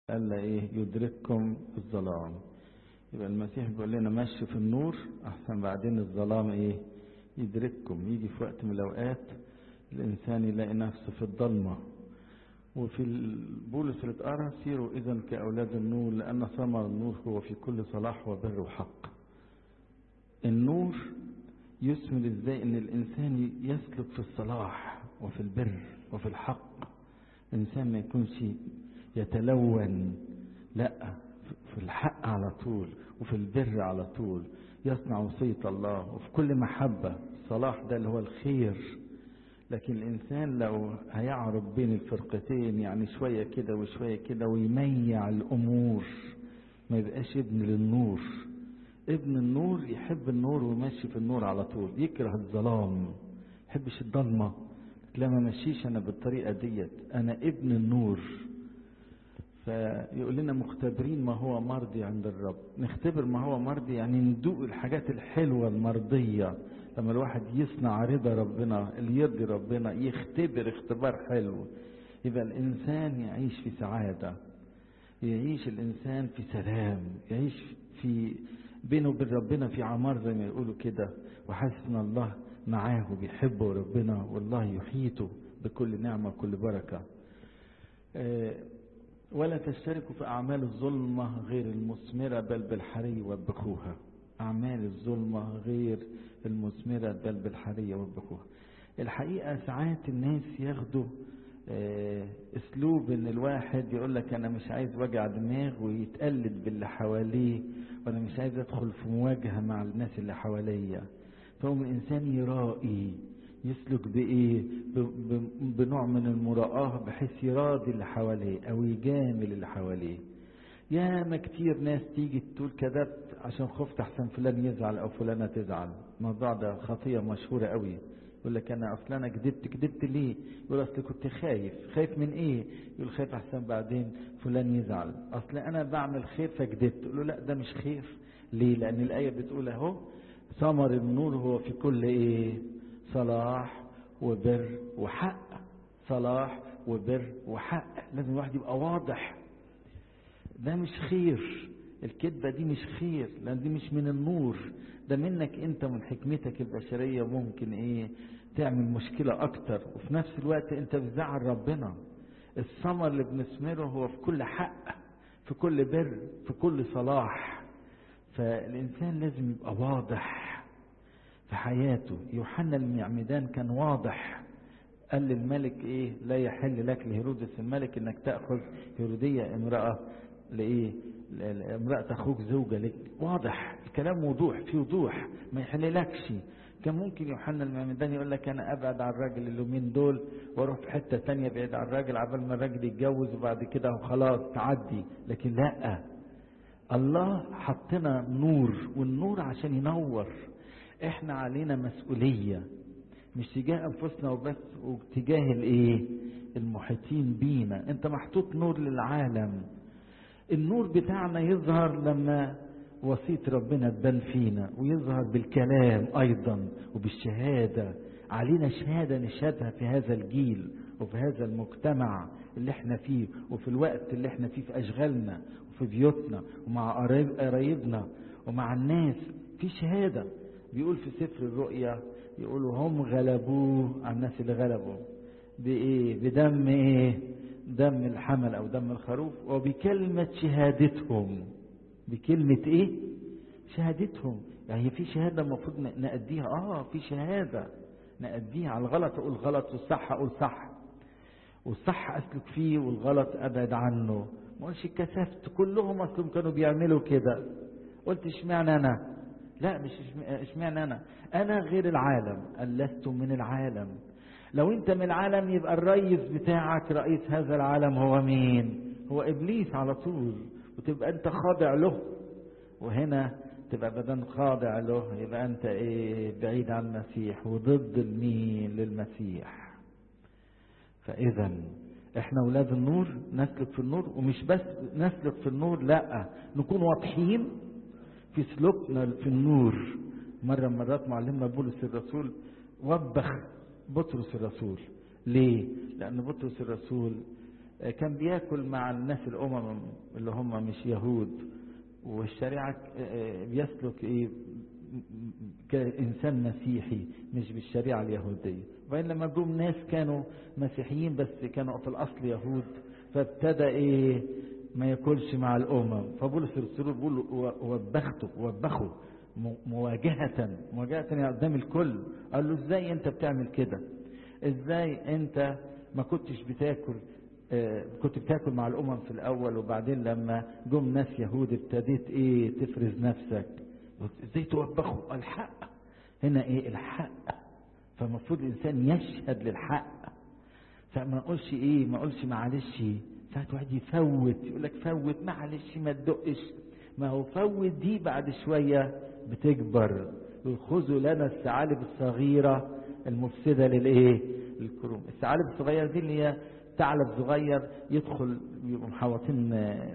ألا إيه يدرككم الظلام يبقى المسيح بيقول لنا مشي في النور أحسن بعدين الظلام إيه يدرككم يجي في وقت من الأوقات الإنسان يلاقي نفسه في الضلمة وفي بولس اللي اتقرا سيروا إذا كأولاد النور لأن ثمر النور هو في كل صلاح وبر وحق النور يثمر ازاي ان الانسان يسلك في الصلاح وفي البر وفي الحق الانسان ما يكونش يتلون لا في الحق على طول وفي البر على طول يصنع وصية الله وفي كل محبة الصلاح ده اللي هو الخير لكن الإنسان لو هيعرض بين الفرقتين يعني شوية كده وشوية كده ويميع الأمور ما يبقاش ابن للنور ابن النور يحب النور وماشي في النور على طول يكره الظلام يحبش الضلمة لما مشيش أنا بالطريقة ديت أنا ابن النور فيقول لنا مختبرين ما هو مرضي عند الرب نختبر ما هو مرضي يعني ندوق الحاجات الحلوة المرضية لما الواحد يصنع رضا ربنا اللي يرضي ربنا يختبر اختبار حلو يبقى الإنسان يعيش في سعادة يعيش الإنسان في سلام يعيش في بينه وبين ربنا في عمار زي ما يقولوا كده وحاسس ان الله معاه وبيحبه ربنا والله يحيطه بكل نعمه وكل بركه ولا تشتركوا في اعمال الظلمه غير المثمره بل بالحري وبخوها اعمال الظلمه غير المثمره بل بالحري وبخوها الحقيقه ساعات الناس ياخدوا اسلوب ان الواحد يقول لك انا مش عايز وجع دماغ ويتقلد باللي حواليه وانا مش عايز ادخل في مواجهه مع الناس اللي حواليا فهو الانسان يرائي يسلك بايه بنوع من المراءه بحيث يراضي اللي حواليه او يجامل اللي حواليه ياما كتير ناس تيجي تقول كذبت عشان خفت احسن فلان يزعل او فلانه تزعل الموضوع ده خطيه مشهوره قوي يقول لك انا اصل انا كدبت كدبت ليه يقول اصل كنت خايف خايف من ايه يقول خايف احسن بعدين فلان يزعل اصل انا بعمل خير فكدبت يقول له لا ده مش خير ليه لان الايه بتقول اهو ثمر النور هو في كل ايه صلاح وبر وحق صلاح وبر وحق لازم الواحد يبقى واضح ده مش خير الكذبة دي مش خير لأن دي مش من النور ده منك أنت من حكمتك البشرية ممكن إيه تعمل مشكلة أكتر وفي نفس الوقت أنت بتزعل ربنا الثمر اللي بنثمره هو في كل حق في كل بر في كل صلاح فالإنسان لازم يبقى واضح في حياته يوحنا المعمدان كان واضح قال للملك ايه لا يحل لك لهيرودس الملك انك تاخذ هيروديه امراه لايه امرأة أخوك زوجة لك واضح الكلام وضوح في وضوح ما يحللكش كان ممكن يوحنا المعمدان يقول لك أنا أبعد عن الراجل اليومين دول وأروح في حتة تانية بعيد عن الراجل عبال ما الراجل يتجوز وبعد كده خلاص تعدي لكن لا الله حطنا نور والنور عشان ينور احنا علينا مسؤولية مش تجاه أنفسنا وبس وتجاه الإيه المحيطين بينا أنت محطوط نور للعالم النور بتاعنا يظهر لما وصية ربنا تبان فينا ويظهر بالكلام أيضا وبالشهادة علينا شهادة نشهدها في هذا الجيل وفي هذا المجتمع اللي احنا فيه وفي الوقت اللي احنا فيه في أشغالنا وفي بيوتنا ومع قرايبنا ومع الناس في شهادة بيقول في سفر الرؤيا يقولوا هم غلبوه على الناس اللي غلبوا بإيه بدم إيه دم الحمل او دم الخروف وبكلمة شهادتهم بكلمة ايه شهادتهم يعني في شهادة المفروض نأديها اه في شهادة نأديها على الغلط اقول غلط والصح اقول صح والصح اسلك فيه والغلط ابعد عنه ما قلتش كسفت كلهم اصلهم كانوا بيعملوا كده قلت اشمعنى انا لا مش اشمعنى انا انا غير العالم لست من العالم لو انت من العالم يبقى الرئيس بتاعك رئيس هذا العالم هو مين هو ابليس على طول وتبقى انت خاضع له وهنا تبقى بدل خاضع له يبقى انت ايه بعيد عن المسيح وضد المين للمسيح فاذا احنا اولاد النور نسلك في النور ومش بس نسلك في النور لا نكون واضحين في سلوكنا في النور مرة مرات معلمنا بولس الرسول وبخ بطرس الرسول ليه لأن بطرس الرسول كان بياكل مع الناس الامم اللي هم مش يهود والشريعة بيسلك ايه كإنسان مسيحي مش بالشريعة اليهودية وبعدين لما جم ناس كانوا مسيحيين بس كانوا في الأصل يهود فابتدى ايه ما ياكلش مع الأمم فبولس الرسول بيقول وبخته وبخه مواجهة مواجهة يعني قدام الكل قال له ازاي انت بتعمل كده ازاي انت ما كنتش بتاكل آه كنت بتاكل مع الامم في الاول وبعدين لما جم ناس يهود ابتديت ايه تفرز نفسك ازاي توبخوا الحق هنا ايه الحق فالمفروض الانسان يشهد للحق فما اقولش ايه ما اقولش معلش ساعات واحد يفوت يقول لك فوت معلش ما تدقش ما هو فوت دي بعد شويه بتكبر خذوا لنا الثعالب الصغيره المفسده للايه للكروم الثعالب الصغيره دي اللي هي ثعلب صغير يدخل يبقوا محوطين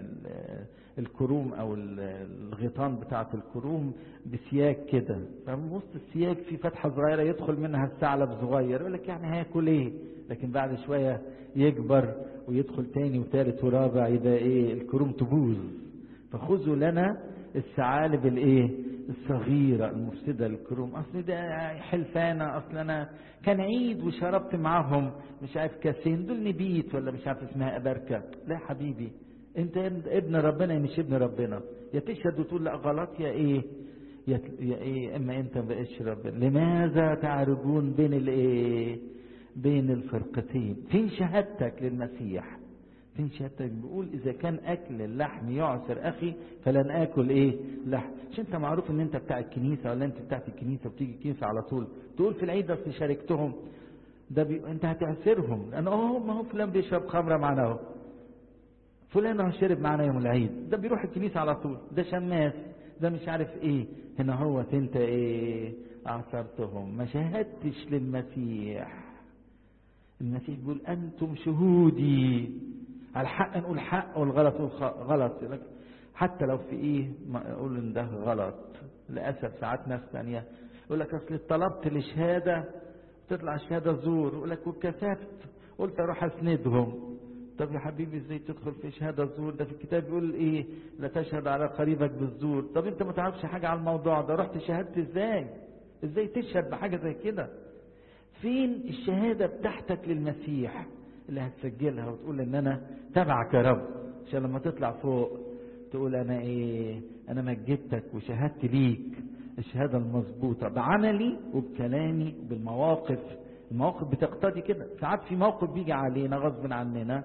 الكروم او الغيطان بتاعه الكروم بسياج كده فمن وسط السياج في فتحه صغيره يدخل منها الثعلب صغير يقول لك يعني هياكل ايه لكن بعد شويه يكبر ويدخل تاني وثالث ورابع يبقى ايه الكروم تبوظ فخذوا لنا الثعالب الايه الصغيرة المفسدة للكروم اصل ده حلفانة اصل انا كان عيد وشربت معاهم مش عارف كاسين دول نبيت ولا مش عارف اسمها ابركة لا حبيبي انت ابن ربنا مش ابن ربنا يا تشهد وتقول لا غلط يا ايه يا, يا ايه اما انت ما بقتش ربنا لماذا تعرجون بين الايه بين الفرقتين فين شهادتك للمسيح فين شهادتك بيقول اذا كان اكل اللحم يعسر اخي فلن اكل ايه لحم مش انت معروف ان انت بتاع الكنيسه ولا انت بتاعت الكنيسه وبتيجي الكنيسه على طول تقول في العيد اصل شاركتهم ده بي... انت هتعسرهم لان اه ما هو فلان بيشرب خمره معنا اهو فلان هو شرب معنا يوم العيد ده بيروح الكنيسه على طول ده شماس ده مش عارف ايه هنا هو انت ايه اعصرتهم ما شهدتش للمسيح المسيح بيقول انتم شهودي على الحق نقول حق والغلط نقول غلط حتى لو في ايه ما اقول ان ده غلط للاسف ساعات ناس ثانيه يقول لك اصل طلبت لشهاده تطلع الشهاده زور يقول لك وكسفت قلت اروح اسندهم طب يا حبيبي ازاي تدخل في شهاده زور ده في الكتاب بيقول ايه لا تشهد على قريبك بالزور طب انت ما تعرفش حاجه على الموضوع ده رحت شهدت ازاي ازاي تشهد بحاجه زي كده فين الشهاده بتاعتك للمسيح اللي هتسجلها وتقول ان انا تبعك يا رب عشان لما تطلع فوق تقول انا ايه انا مجدتك وشهدت ليك الشهاده المظبوطه بعملي وبكلامي وبالمواقف المواقف بتقتضي كده ساعات في موقف بيجي علينا غصب عننا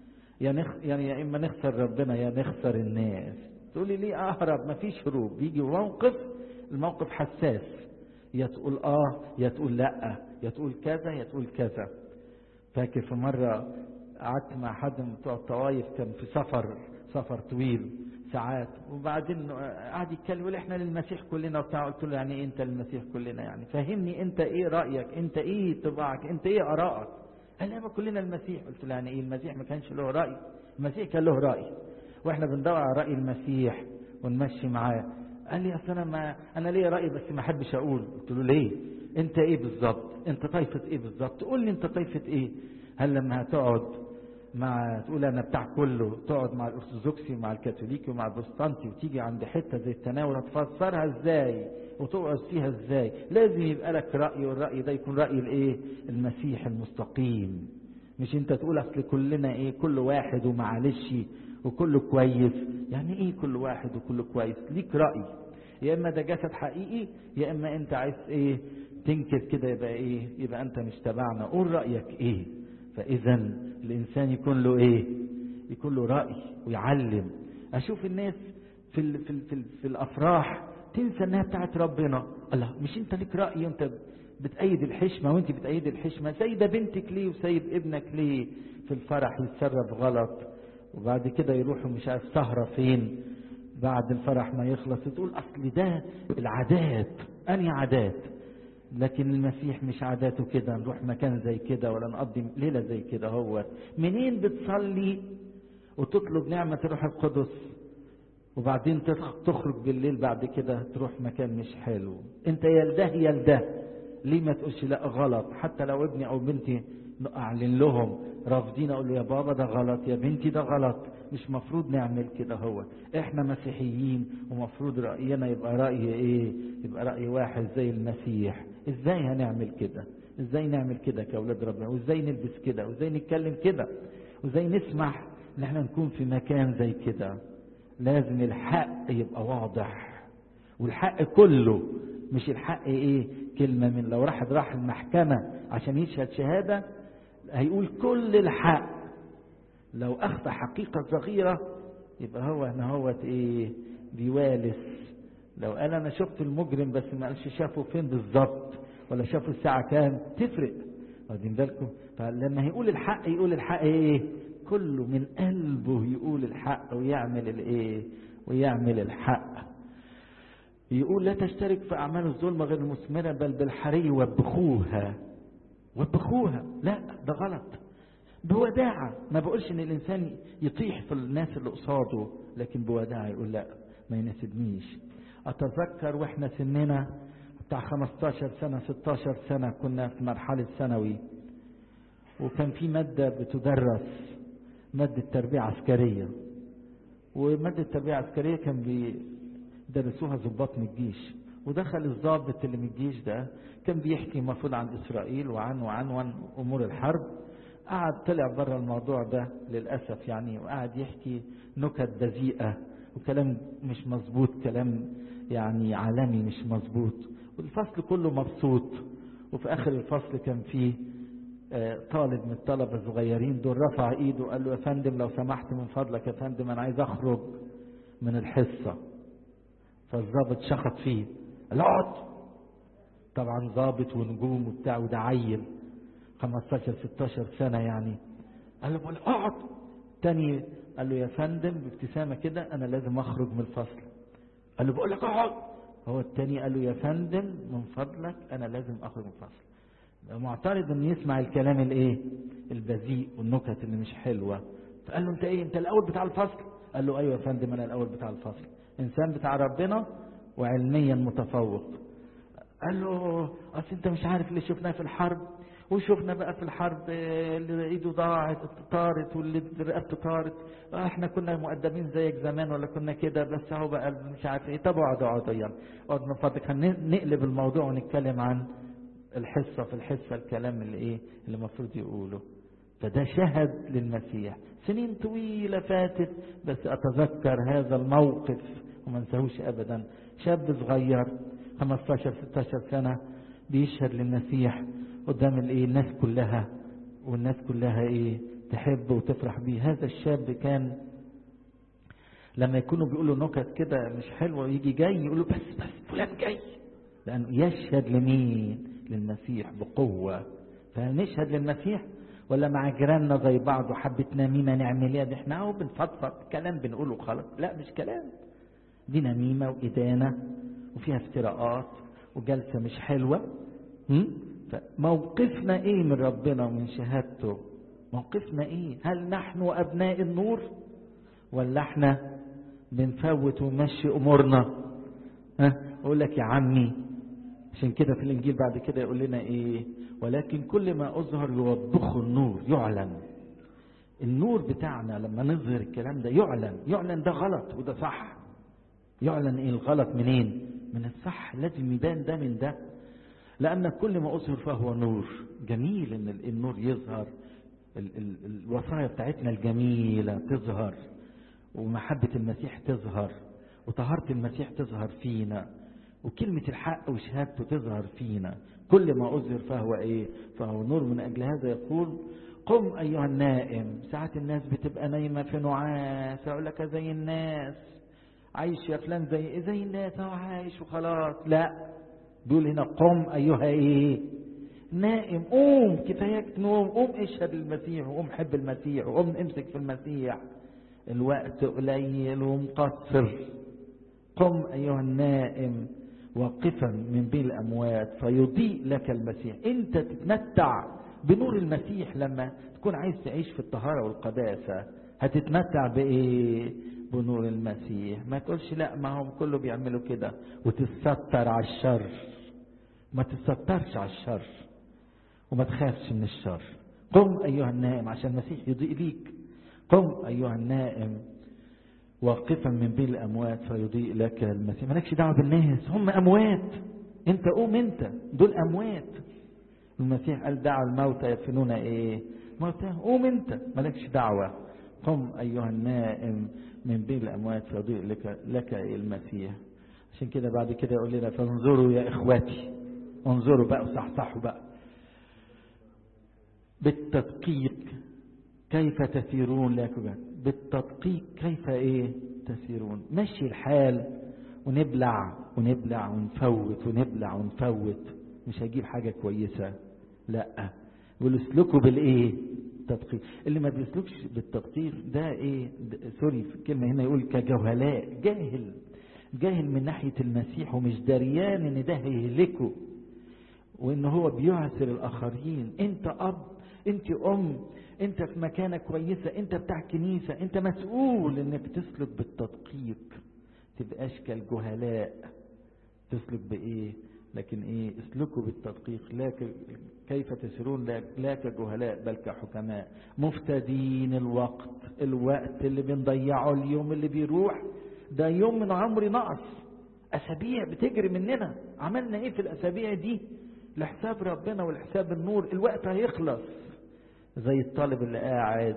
يا نخ... يعني يا اما نخسر ربنا يا نخسر الناس تقولي ليه اهرب مفيش هروب بيجي موقف الموقف حساس يا تقول اه يا تقول لا يا تقول كذا يا تقول كذا فاكر في مرة قعدت مع حد من بتوع الطوايف كان في سفر سفر طويل ساعات وبعدين قعد يتكلم يقول احنا للمسيح كلنا وبتاع قلت له يعني ايه انت للمسيح كلنا يعني فهمني انت ايه رايك انت ايه طباعك انت ايه ارائك قال لي ما كلنا المسيح قلت له يعني ايه المسيح ما كانش له راي المسيح كان له راي واحنا بندور على راي المسيح ونمشي معاه قال لي اصل انا ما انا ليا راي بس ما احبش اقول قلت له ليه انت ايه بالظبط انت طائفه ايه بالظبط قول لي انت طائفه ايه هل لما هتقعد مع تقول انا بتاع كله تقعد مع الارثوذكسي ومع الكاثوليكي ومع البروتستانتي وتيجي عند حته زي التناول هتفسرها ازاي وتقعد فيها ازاي لازم يبقى لك راي والراي ده يكون راي الايه المسيح المستقيم مش انت تقول اصل كلنا ايه كل واحد ومعلش وكله كويس يعني ايه كل واحد وكله كويس ليك راي يا اما ده جسد حقيقي يا اما انت عايز ايه تنكر كده يبقى ايه يبقى انت مش تبعنا قول رايك ايه فاذا الانسان يكون له ايه يكون له راي ويعلم اشوف الناس في ال في ال في, ال في الافراح تنسى انها بتاعت ربنا الله مش انت ليك راي انت بتأيد الحشمه وانت بتأيد الحشمه سايبه بنتك ليه وسايب ابنك ليه في الفرح يتصرف غلط وبعد كده يروحوا مش عارف سهره فين بعد الفرح ما يخلص تقول اصل ده العادات انهي عادات لكن المسيح مش عاداته كده نروح مكان زي كده ولا نقضي ليله زي كده هو منين بتصلي وتطلب نعمه روح القدس وبعدين تخرج بالليل بعد كده تروح مكان مش حلو انت يلده يلده ليه ما تقولش لا غلط حتى لو ابني او بنتي اعلن لهم رافضين اقول له يا بابا ده غلط يا بنتي ده غلط مش مفروض نعمل كده هو احنا مسيحيين ومفروض راينا يبقى راي ايه يبقى راي واحد زي المسيح ازاي هنعمل كده ازاي نعمل كده كاولاد ربنا وازاي نلبس كده وازاي نتكلم كده وازاي نسمح ان احنا نكون في مكان زي كده لازم الحق يبقى واضح والحق كله مش الحق ايه كلمة من لو راح راح المحكمة عشان يشهد شهادة هيقول كل الحق لو اخفى حقيقة صغيرة يبقى هو هنا هو ايه بيوالس لو قال انا شفت المجرم بس ما قالش شافه فين بالظبط ولا شافه الساعة كام تفرق واخدين بالكم فلما هيقول الحق يقول الحق ايه كله من قلبه يقول الحق ويعمل الايه ويعمل الحق يقول لا تشترك في اعمال الظلم غير المثمره بل بالحري وبخوها وبخوها لا ده غلط بوداعة ما بقولش ان الانسان يطيح في الناس اللي قصاده لكن بوداعة يقول لا ما يناسبنيش اتذكر واحنا سننا بتاع 15 سنة 16 سنة كنا في مرحلة ثانوي وكان في مادة بتدرس مادة تربية عسكرية ومادة تربية عسكرية كان بيدرسوها ضباط من الجيش ودخل الضابط اللي من الجيش ده كان بيحكي المفروض عن إسرائيل وعن وعن وعن أمور الحرب قعد طلع بره الموضوع ده للأسف يعني وقعد يحكي نكت بذيئة وكلام مش مظبوط كلام يعني عالمي مش مظبوط والفصل كله مبسوط وفي آخر الفصل كان فيه طالب من الطلبة الصغيرين دول رفع ايده وقال له يا فندم لو سمحت من فضلك يا فندم انا عايز اخرج من الحصة فالظابط شخط فيه قال له اقعد طبعا ظابط ونجوم وبتاع وده عيل 15 16 سنة يعني قال له بقول اقعد تاني قال له يا فندم بابتسامة كده انا لازم اخرج من الفصل قال له بقول لك اقعد هو التاني قال له يا فندم من فضلك انا لازم اخرج من الفصل معترض ان يسمع الكلام الايه البذيء والنكت اللي مش حلوه فقال له انت ايه انت الاول بتاع الفصل قال له ايوه يا فندم انا الاول بتاع الفصل انسان بتاع ربنا وعلميا متفوق قال له اصل انت مش عارف اللي شفناه في الحرب وشفنا بقى في الحرب اللي ايده ضاعت طارت واللي رقبته طارت احنا كنا مقدمين زيك زمان ولا كنا كده بس اهو بقى مش عارف ايه طب اقعد اقعد يلا اقعد من فضلك نقلب الموضوع ونتكلم عن الحصة في الحصة الكلام اللي ايه اللي المفروض يقوله فده شهد للمسيح سنين طويلة فاتت بس اتذكر هذا الموقف وما انساهوش ابدا شاب صغير 15 16 سنة بيشهد للمسيح قدام الايه الناس كلها والناس كلها ايه تحب وتفرح بيه هذا الشاب كان لما يكونوا بيقولوا نكت كده مش حلوه ويجي جاي يقولوا بس بس فلان جاي لانه يشهد لمين للمسيح بقوة فنشهد للمسيح ولا مع جيراننا زي بعض وحبة نميمة نعمل ايه ده احنا اهو بنفضفض كلام بنقوله خلاص لا مش كلام دي نميمة وإدانة وفيها افتراءات وجلسة مش حلوة فموقفنا ايه من ربنا ومن شهادته موقفنا ايه هل نحن أبناء النور ولا احنا بنفوت ونمشي أمورنا ها أقول لك يا عمي عشان كده في الانجيل بعد كده يقول لنا ايه ولكن كل ما اظهر يوضخه النور يعلن النور بتاعنا لما نظهر الكلام ده يعلن يعلن ده غلط وده صح يعلن ايه الغلط منين من الصح لازم يبان ده من ده لان كل ما اظهر فهو نور جميل ان النور يظهر ال ال الوصايا بتاعتنا الجميلة تظهر ومحبة المسيح تظهر وطهارة المسيح تظهر فينا وكلمة الحق وشهادته تظهر فينا كل ما أظهر فهو إيه فهو نور من أجل هذا يقول قم أيها النائم ساعات الناس بتبقى نايمة في نعاس أقول لك زي الناس عايش يا فلان زي إيه زي الناس أهو عايش وخلاص لا بيقول هنا قم أيها إيه نائم قوم كفاياك نوم قوم اشهد المسيح وقوم حب المسيح وقوم امسك في المسيح الوقت قليل ومقصر قم أيها النائم واقفا من بين الأموات فيضيء لك المسيح أنت تتمتع بنور المسيح لما تكون عايز تعيش في الطهارة والقداسة هتتمتع بإيه بنور المسيح ما تقولش لا ما هم كله بيعملوا كده وتستر على الشر ما تسترش على الشر وما تخافش من الشر قم أيها النائم عشان المسيح يضيء ليك قم أيها النائم واقفا من بين الأموات فيضيء لك المسيح مالكش دعوة بالناس هم أموات أنت قوم أنت دول أموات المسيح قال دعوا الموتى يدفنون إيه موتى قوم أنت مالكش دعوة قم أيها النائم من بين الأموات فيضيء لك, لك المسيح عشان كده بعد كده يقول لنا فانظروا يا إخواتي انظروا بقى وصحصحوا بقى بالتدقيق كيف تسيرون لا بالتدقيق كيف ايه تسيرون مشي الحال ونبلع ونبلع ونفوت ونبلع ونفوت مش هجيب حاجة كويسة لا يقول اسلكوا بالايه تدقيق اللي ما بيسلكش بالتدقيق ده ايه ده سوري في الكلمة هنا يقول كجهلاء جاهل جاهل من ناحية المسيح ومش دريان ان ده هيهلكه وان هو بيعسر الاخرين انت اب انت ام انت في مكانة كويسة انت بتاع كنيسة انت مسؤول انك تسلك بالتدقيق تبقاش كالجهلاء تسلك بايه لكن ايه اسلكوا بالتدقيق لا ك... كيف تسيرون لا, لا كجهلاء بل كحكماء مفتدين الوقت الوقت اللي بنضيعه اليوم اللي بيروح ده يوم من عمري نقص اسابيع بتجري مننا عملنا ايه في الاسابيع دي لحساب ربنا ولحساب النور الوقت هيخلص زي الطالب اللي قاعد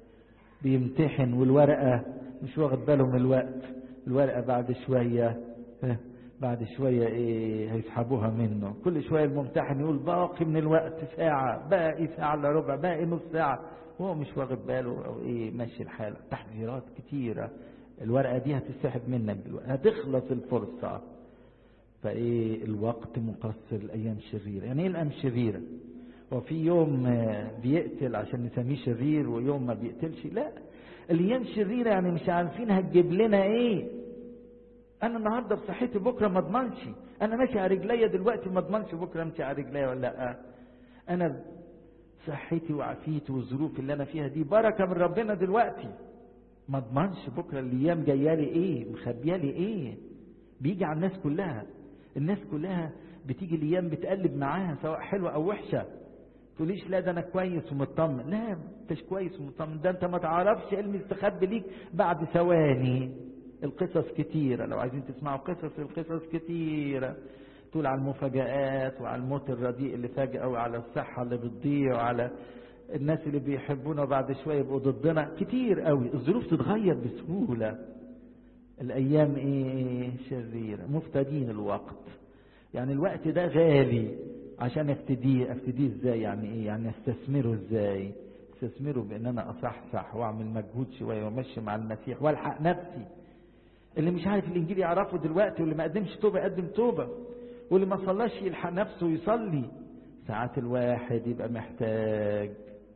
بيمتحن والورقة مش واخد باله من الوقت الورقة بعد شوية بعد شوية ايه هيسحبوها منه كل شوية الممتحن يقول باقي من الوقت ساعة باقي ساعة الا ربع باقي نص ساعة وهو مش واخد باله او ايه ماشي الحال تحذيرات كتيرة الورقة دي هتسحب منك دلوقتي هتخلص الفرصة فايه الوقت مقصر الايام شريرة يعني ايه الايام شريرة وفي يوم بيقتل عشان نسميه شرير ويوم ما بيقتلش لا الايام شريرة يعني مش عارفين هتجيب لنا ايه انا النهارده بصحتي بكره ما اضمنش انا ماشي على رجليا دلوقتي ما اضمنش بكره امشي على رجليا ولا لا انا صحتي وعافيتي والظروف اللي انا فيها دي بركه من ربنا دلوقتي ما اضمنش بكره الايام جايه لي ايه مخبيه لي ايه بيجي على الناس كلها الناس كلها بتيجي الايام بتقلب معاها سواء حلوه او وحشه تقوليش لا ده انا كويس ومطمن لا انتش كويس ومطمن ده انت ما تعرفش ايه المستخبي ليك بعد ثواني القصص كتيرة لو عايزين تسمعوا قصص القصص كتيرة تقول على المفاجآت وعلى الموت الرديء اللي فجأة وعلى الصحة اللي بتضيع وعلى الناس اللي بيحبونا وبعد شوية يبقوا ضدنا كتير قوي الظروف تتغير بسهولة الأيام إيه شريرة مفتدين الوقت يعني الوقت ده غالي عشان افتديه افتديه ازاي يعني ايه يعني استثمره ازاي استثمره بان انا اصحصح واعمل مجهود شويه وامشي مع المسيح والحق نفسي اللي مش عارف الانجيل يعرفه دلوقتي واللي ما قدمش توبه يقدم توبه واللي ما صلاش يلحق نفسه ويصلي ساعات الواحد يبقى محتاج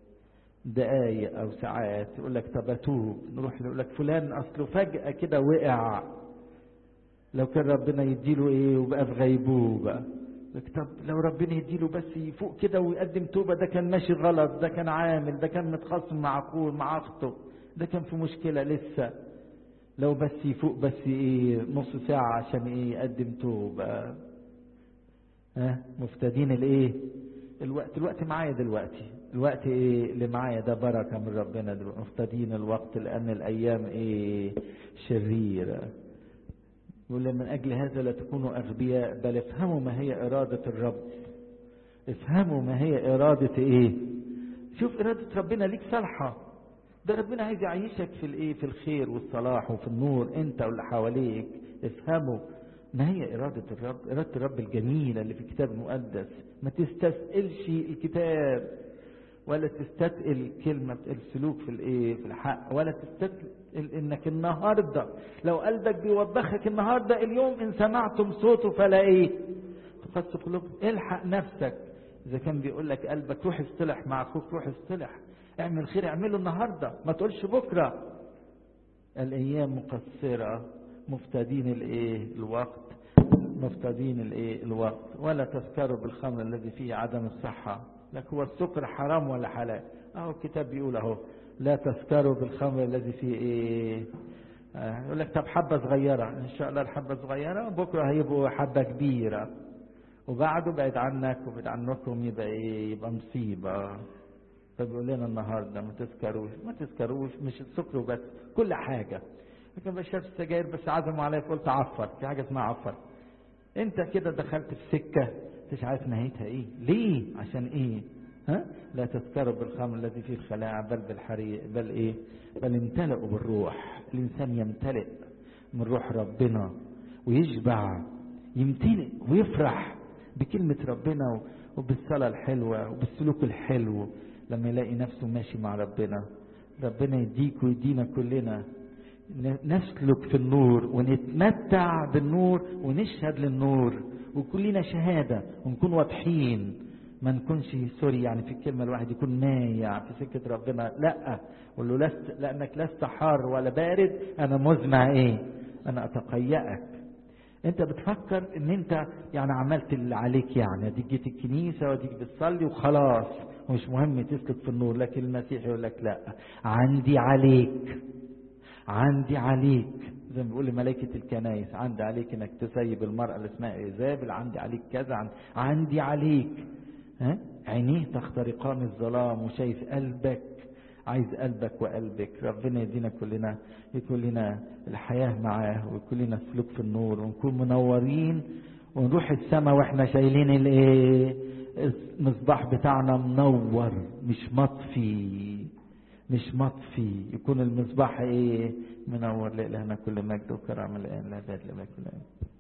دقايق او ساعات يقول لك طب اتوب نروح يقول لك فلان اصله فجاه كده وقع لو كان ربنا يديله ايه وبقى في غيبوبه لك طب لو ربنا يديله بس يفوق كده ويقدم توبه ده كان ماشي غلط ده كان عامل ده كان متخاصم مع اخوه مع اخته ده كان في مشكله لسه لو بس يفوق بس ايه نص ساعة عشان ايه يقدم توبة ها مفتدين الايه الوقت الوقت معايا دلوقتي الوقت ايه اللي معايا ده بركة من ربنا دلوقتي مفتدين الوقت لان الايام ايه شريرة يقول من اجل هذا لا تكونوا اغبياء بل افهموا ما هي ارادة الرب افهموا ما هي ارادة ايه شوف ارادة ربنا ليك صالحة ده ربنا عايز يعيشك في الايه في الخير والصلاح وفي النور انت واللي حواليك افهموا ما هي إرادة الرب إرادة الرب الجميلة اللي في الكتاب المقدس ما تستثقلش الكتاب ولا تستثقل كلمة السلوك في الايه في الحق ولا تستثقل انك النهاردة لو قلبك بيوبخك النهاردة اليوم ان سمعتم صوته فلا ايه تقص قلوب الحق نفسك اذا كان بيقول لك قلبك روح اصطلح مع اخوك روح اصطلح اعمل خير اعمله النهارده ما تقولش بكره الايام مقصره مفتدين الايه الوقت مفتدين الايه الوقت ولا تسكروا بالخمر الذي فيه عدم الصحه لك هو السكر حرام ولا حلال اهو الكتاب بيقول اهو لا تسكروا بالخمر الذي فيه ايه آه يقول لك طب حبه صغيره ان شاء الله الحبه صغيره بكره هيبقوا حبه كبيره وبعده بعد عنك وبعد عنكم يبقى ايه يبقى مصيبه فبيقول لنا النهارده ما تسكروش ما تسكروش مش السكر وبس كل حاجه لكن بشرب السجاير بس عزموا عليا فقلت عفر في حاجه اسمها عفر انت كده دخلت في سكه مش عارف نهايتها ايه ليه عشان ايه ها لا تسكروا بالخمر الذي فيه الخلاعة بل بالحريق بل ايه بل امتلئوا بالروح الانسان يمتلئ من روح ربنا ويشبع يمتلئ ويفرح بكلمة ربنا وبالصلاة الحلوة وبالسلوك الحلو لما يلاقي نفسه ماشي مع ربنا ربنا يديك ويدينا كلنا نسلك في النور ونتمتع بالنور ونشهد للنور وكلنا شهادة ونكون واضحين ما نكونش سوري يعني في الكلمة الواحد يكون مايع في سكة ربنا لا قول له لست لأنك لست حار ولا بارد أنا مزمع إيه أنا أتقيأك أنت بتفكر إن أنت يعني عملت اللي عليك يعني أديك جيت الكنيسة وأديك بتصلي وخلاص ومش مهم تسلك في النور لكن المسيح يقول لك لا عندي عليك عندي عليك زي ما بيقول ملائكة الكنايس عندي عليك انك تسيب المرأة اللي اسمها ايزابل عندي عليك كذا عندي, عندي عليك ها عينيه تخترقان الظلام وشايف قلبك عايز قلبك وقلبك ربنا يدينا كلنا يكون لنا الحياة معاه ويكون لنا سلوك في النور ونكون منورين ونروح السماء واحنا شايلين الايه المصباح بتاعنا منور مش مطفي مش مطفي يكون المصباح ايه منور لإلهنا كل مجد وكرم الآن لا بد لما كل آن